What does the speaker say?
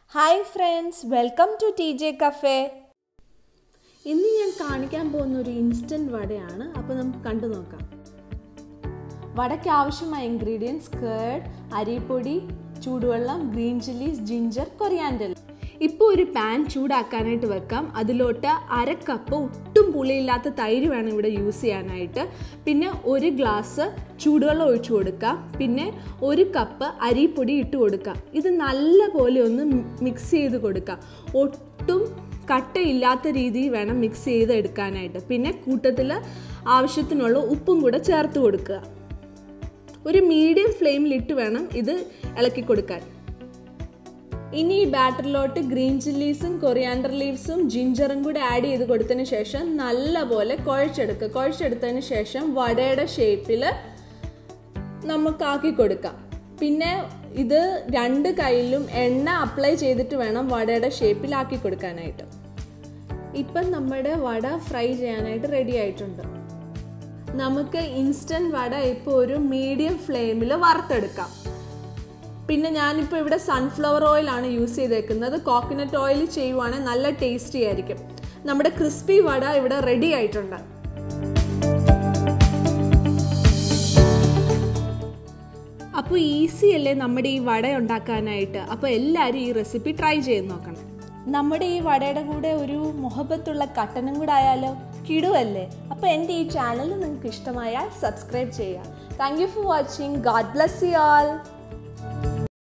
hi friends welcome to T J cafe ഇന്ന് ഞാൻ കാണിക്കാൻ പോകുന്ന ഒരു ഇൻസ്റ്റൻറ്റ് വടയാണ് അപ്പോൾ നമുക്ക് കണ്ടു നോക്കാം വടയ്ക്ക് ആവശ്യമായ ഇൻഗ്രീഡിയൻസ് കേർഡ് അരിപ്പൊടി ചൂടുവെള്ളം ഗ്രീൻ ചില്ലീസ് ജിഞ്ചർ കൊറിയാൻഡർ ഇപ്പോൾ ഒരു പാൻ ചൂടാക്കാനായിട്ട് വെക്കാം അതിലോട്ട് അര കപ്പ് ഒട്ടും പുളിയില്ലാത്ത തൈര് വേണം ഇവിടെ യൂസ് ചെയ്യാനായിട്ട് പിന്നെ ഒരു ഗ്ലാസ് ചൂടുവെള്ളം ഒഴിച്ചു കൊടുക്കാം പിന്നെ ഒരു കപ്പ് അരിപ്പൊടി ഇട്ട് കൊടുക്കാം ഇത് നല്ല പോലെ ഒന്ന് മിക്സ് ചെയ്ത് കൊടുക്കാം ഒട്ടും കട്ടയില്ലാത്ത രീതിയിൽ വേണം മിക്സ് ചെയ്ത് എടുക്കാനായിട്ട് പിന്നെ കൂട്ടത്തിൽ ആവശ്യത്തിനുള്ള ഉപ്പും കൂടെ ചേർത്ത് കൊടുക്കുക ഒരു മീഡിയം ഫ്ലെയിമിലിട്ട് വേണം ഇത് ഇളക്കി കൊടുക്കാൻ ഇനി ഈ ബാറ്ററിലോട്ട് ഗ്രീൻ ചില്ലീസും കൊറിയാൻഡർ ലീവ്സും ജിഞ്ചറും കൂടി ആഡ് ചെയ്ത് കൊടുത്തതിന് ശേഷം നല്ലപോലെ കുഴച്ചെടുക്കുക കുഴച്ചെടുത്തതിന് ശേഷം വടയുടെ ഷേപ്പിൽ നമുക്ക് ആക്കി കൊടുക്കാം പിന്നെ ഇത് രണ്ട് കയ്യിലും എണ്ണ അപ്ലൈ ചെയ്തിട്ട് വേണം വടയുടെ ഷേപ്പിലാക്കി കൊടുക്കാനായിട്ട് ഇപ്പം നമ്മുടെ വട ഫ്രൈ ചെയ്യാനായിട്ട് റെഡി ആയിട്ടുണ്ട് നമുക്ക് ഇൻസ്റ്റൻറ്റ് വട ഇപ്പോൾ ഒരു മീഡിയം ഫ്ലെയിമിൽ വറുത്തെടുക്കാം പിന്നെ ഞാനിപ്പോൾ ഇവിടെ സൺഫ്ലവർ ഓയിലാണ് യൂസ് ചെയ്തേക്കുന്നത് കോക്കനട്ട് ഓയിൽ ചെയ്യുവാണെങ്കിൽ നല്ല ടേസ്റ്റി ആയിരിക്കും നമ്മുടെ ക്രിസ്പി വട ഇവിടെ റെഡി ആയിട്ടുണ്ട് അപ്പോൾ ഈസി അല്ലേ നമ്മുടെ ഈ വട ഉണ്ടാക്കാനായിട്ട് അപ്പോൾ എല്ലാവരും ഈ റെസിപ്പി ട്രൈ ചെയ്ത് നോക്കണം നമ്മുടെ ഈ വടയുടെ കൂടെ ഒരു മുഹബത്തുള്ള കട്ടനും കൂടെ ആയാലോ കിടുവല്ലേ അപ്പോൾ എൻ്റെ ഈ ചാനൽ നിങ്ങൾക്ക് ഇഷ്ടമായാൽ സബ്സ്ക്രൈബ് ചെയ്യുക thank you for watching god bless you all